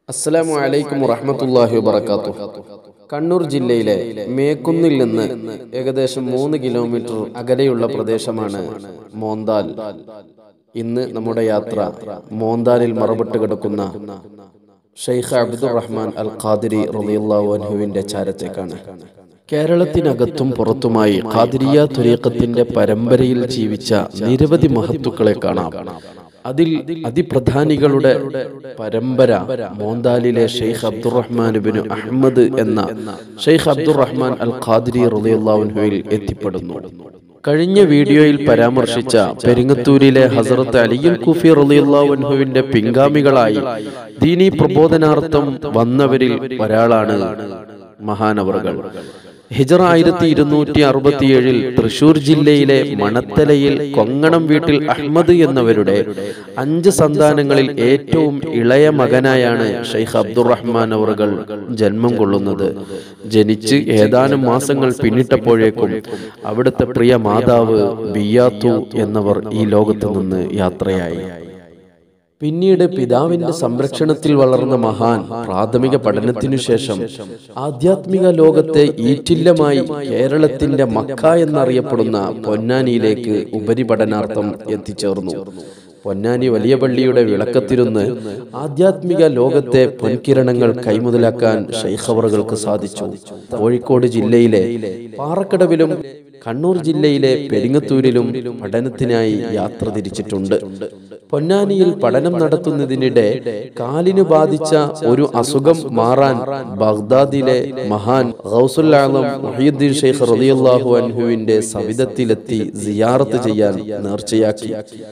അസ്സലാമു അലൈക്കും വറഹ്മത്തുള്ളാഹി വബറകാതുഹു കണ്ണൂർ ജില്ലയിലെ മേക്കുന്നിൽ നിന്ന് ഏകദേശം മൂന്ന് കിലോമീറ്റർ അകലെയുള്ള പ്രദേശമാണ് മോന്താൽ ഇന്ന് നമ്മുടെ യാത്ര മോന്താലിൽ മറപ്പെട്ട് കിടക്കുന്ന ഷെയ്ഖ് അബ്ദുർ റഹ്മാൻ അൽ ഖാദിരി റളിയല്ലാഹു അൻഹുവിന്റെ ചാരത്തേക്കാണ് കേരളത്തിനകത്തും പുറത്തുമായി ഖാദിരിയ തുരീഖത്തിന്റെ പരമ്പരയിൽ ജീവിച്ച നിരവധി മഹത്തുക്കളെ കാണാം അതിൽ അതിപ്രധാനികളുടെ പരമ്പര മോന്താലിലെ ഷെയ്ഖ് അബ്ദുറഹ്മാൻ ബിൻ അഹമ്മദ് എന്ന ഷെയ്ഖ് അബ്ദുറഹ്മാൻ അൽ ഖാദിരി റളിയല്ലാഹുവിൽ എത്തിപ്പെടുന്നു കഴിഞ്ഞ വീഡിയോയിൽ പരാമർശിച്ച പെരിങ്ങത്തൂരിലെ ഹസരത്ത് അലിയുൽ കുഫി റളിയല്ലാഹുവിന്റെ പിൻഗാമികളായി ദീനി പ്രബോധനാർത്ഥം വന്നവരിൽ ഒരാളാണ് മഹാനവറുകൾ ഹിജറ ആയിരത്തി ഇരുന്നൂറ്റി അറുപത്തിയേഴിൽ തൃശൂർ ജില്ലയിലെ മണത്തലയിൽ കൊങ്ങണം വീട്ടിൽ അഹമ്മദ് എന്നവരുടെ അഞ്ച് സന്താനങ്ങളിൽ ഏറ്റവും ഇളയ മകനായാണ് ഷെയ്ഖ് അബ്ദുറഹ്മാൻ അവറുകൾ ജന്മം കൊള്ളുന്നത് ജനിച്ച് ഏതാനും മാസങ്ങൾ പിന്നിട്ടപ്പോഴേക്കും അവിടുത്തെ പ്രിയ മാതാവ് ബിയാത്തു എന്നവർ ഈ ലോകത്ത് നിന്ന് യാത്രയായി പിന്നീട് പിതാവിന്റെ സംരക്ഷണത്തിൽ വളർന്ന മഹാൻ പ്രാഥമിക പഠനത്തിനു ശേഷം ആധ്യാത്മിക ലോകത്തെ ഈറ്റില്ലമായി കേരളത്തിന്റെ മക്ക എന്നറിയപ്പെടുന്ന പൊന്നാനിയിലേക്ക് ഉപരിപഠനാർത്ഥം എത്തിച്ചേർന്നു പൊന്നാനി വലിയ പള്ളിയുടെ വിളക്കത്തിരുന്ന് ആധ്യാത്മിക ലോകത്തെ പൊൻകിരണങ്ങൾ കൈമുതലാക്കാൻ ഷെയ്ഖവറുകൾക്ക് സാധിച്ചു കോഴിക്കോട് ജില്ലയിലെ പാറക്കടവിലും കണ്ണൂർ ജില്ലയിലെ പെരിങ്ങത്തൂരിലും പഠനത്തിനായി യാത്ര തിരിച്ചിട്ടുണ്ട് പൊന്നാനിയിൽ പഠനം നടത്തുന്നതിനിടെ കാലിന് ബാധിച്ച ഒരു അസുഖം മാറാൻ ബഗ്ദാദിലെ മഹാൻ ഗൗസുൽ ആലം മുഹീദ്ദീൻ ഷെയ്ഖ് റളിയല്ലാഹു അൻഹുവിന്റെ സവിധത്തിലെത്തി സിയാറത്ത് ചെയ്യാൻ നേർച്ചയാക്കി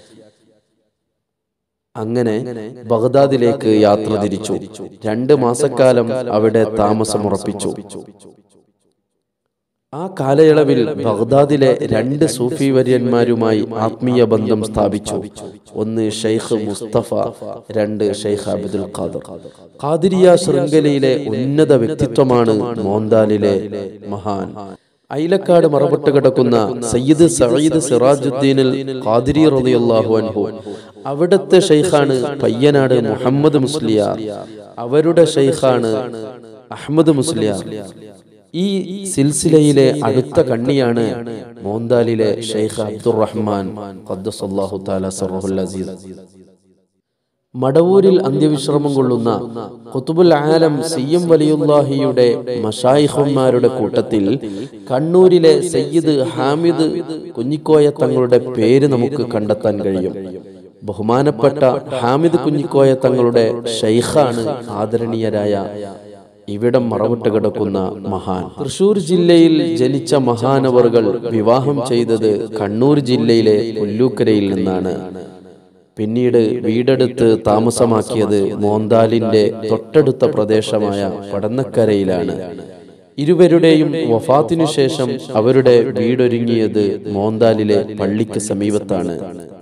അങ്ങനെ ബഗ്ദാദിലേക്ക് യാത്ര തിരിച്ചു രണ്ട് മാസക്കാലം അവിടെ താമസമുറപ്പിച്ചു ആ കാലയളവിൽ ബഗ്ദാദിലെ രണ്ട് സൂഫി വര്യന്മാരുമായി ആത്മീയ ബന്ധം സ്ഥാപിച്ചു ഒന്ന് ഷെയ്ഖ് മുസ്തഫ രണ്ട് ഷെയ്ഖ് അബ്ദുൽ ഖാദർ ഖാദിരിയ ശൃംഖലയിലെ ഉന്നത വ്യക്തിത്വമാണ് മോന്താലിലെ മഹാൻ ഐലക്കാട് മറപ്പെട്ട് കിടക്കുന്ന സയ്യിദ് സയ്യിദ് സിറാജുദ്ദീനിൽ ഖാദിരി റളിയല്ലാഹു അൻഹു അവിടുത്തെ ഷെയ്ഖാണ് പയ്യനാട് മുഹമ്മദ് മുസ്ലിയാർ അവരുടെ ഷെയ്ഖാണ് അഹമ്മദ് മുസ്ലിയാർ ഈ സിൽസിലയിലെ അടുത്ത കണ്ണിയാണ് മോന്താലിലെ ഷെയ്ഖ് അബ്ദുറഹ്മാൻ ഖദ്ദസല്ലാഹു തആല സർറുൽ അസീസ് മടവൂരിൽ അന്ത്യവിശ്രമം കൊള്ളുന്ന ഖുതുബുൽ ആലം സി എം വലിയുല്ലാഹിയുടെ മഷായിഖന്മാരുടെ കൂട്ടത്തിൽ കണ്ണൂരിലെ സയ്യിദ് ഹാമിദ് കുഞ്ഞിക്കോയ തങ്ങളുടെ പേര് നമുക്ക് കണ്ടെത്താൻ കഴിയും ബഹുമാനപ്പെട്ട ഹാമിദ് കുഞ്ഞിക്കോയ തങ്ങളുടെ ഷെയ്ഖാണ് ആദരണീയരായ ഇവിടം മറവിട്ട് കിടക്കുന്ന മഹാൻ തൃശൂർ ജില്ലയിൽ ജനിച്ച മഹാനവറുകൾ വിവാഹം ചെയ്തത് കണ്ണൂർ ജില്ലയിലെ പുല്ലൂക്കരയിൽ നിന്നാണ് പിന്നീട് വീടെടുത്ത് താമസമാക്കിയത് മോന്താലിന്റെ തൊട്ടടുത്ത പ്രദേശമായ പടന്നക്കരയിലാണ് ഇരുവരുടെയും വഫാത്തിനു ശേഷം അവരുടെ വീടൊരുങ്ങിയത് മോന്താലിലെ പള്ളിക്ക് സമീപത്താണ്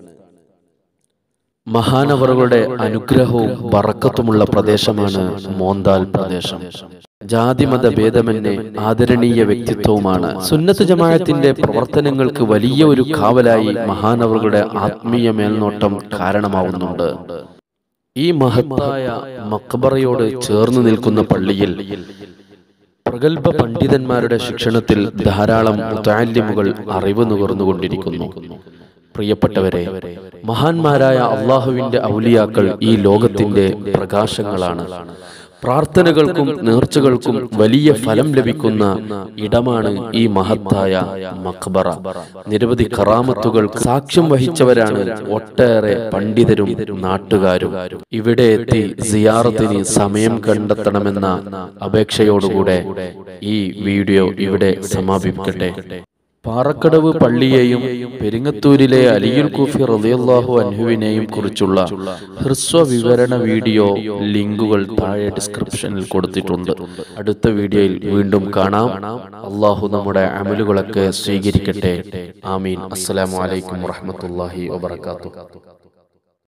മഹാനവറുകളുടെ അനുഗ്രഹവും ബറക്കത്തുമുള്ള പ്രദേശമാണ് മോന്താൽ പ്രദേശം ജാതിമത ഭേദമന്യേ ആദരണീയ വ്യക്തിത്വവുമാണ് സുന്നത്ത് ജമാഅത്തിന്റെ പ്രവർത്തനങ്ങൾക്ക് വലിയ ഒരു കാവലായി മഹാനവറുകളുടെ ആത്മീയ മേൽനോട്ടം കാരണമാവുന്നുണ്ട് ഈ മഹത്തായ മക്ബറയോട് ചേർന്ന് നിൽക്കുന്ന പള്ളിയിൽ പ്രഗത്ഭ പണ്ഡിതന്മാരുടെ ശിക്ഷണത്തിൽ ധാരാളം മുതാലിമുകൾ അറിവ് നുകർന്നുകൊണ്ടിരിക്കുന്നു പ്രിയപ്പെട്ടവരെ മഹാന്മാരായ അള്ളാഹുവിന്റെ ഔലിയാക്കൾ ഈ ലോകത്തിന്റെ പ്രകാശങ്ങളാണ് പ്രാർത്ഥനകൾക്കും നേർച്ചകൾക്കും വലിയ ഫലം ലഭിക്കുന്ന ഇടമാണ് ഈ മഹത്തായ മക്ബറ നിരവധി കറാമത്തുകൾക്ക് സാക്ഷ്യം വഹിച്ചവരാണ് ഒട്ടേറെ പണ്ഡിതരും നാട്ടുകാരും ഇവിടെ എത്തി സിയാറത്തിന് സമയം കണ്ടെത്തണമെന്ന അപേക്ഷയോടുകൂടെ ഈ വീഡിയോ ഇവിടെ സമാപിക്കട്ടെ പാറക്കടവ് പള്ളിയെയും പെരിങ്ങത്തൂരിലെ അലിയുൽ കുഫി റളിയല്ലാഹു അൻഹുവിനെയും കുറിച്ചുള്ള ഹ്രസ്വ വിവരണ വീഡിയോ ലിങ്കുകൾ താഴെ ഡിസ്ക്രിപ്ഷനിൽ കൊടുത്തിട്ടുണ്ട് അടുത്ത വീഡിയോയിൽ വീണ്ടും കാണാം അള്ളാഹു നമ്മുടെ അമലുകളൊക്കെ സ്വീകരിക്കട്ടെ ആമീൻ അസ്സലാമു അലൈക്കും വറഹ്മത്തുള്ളാഹി വബറകാതുഹു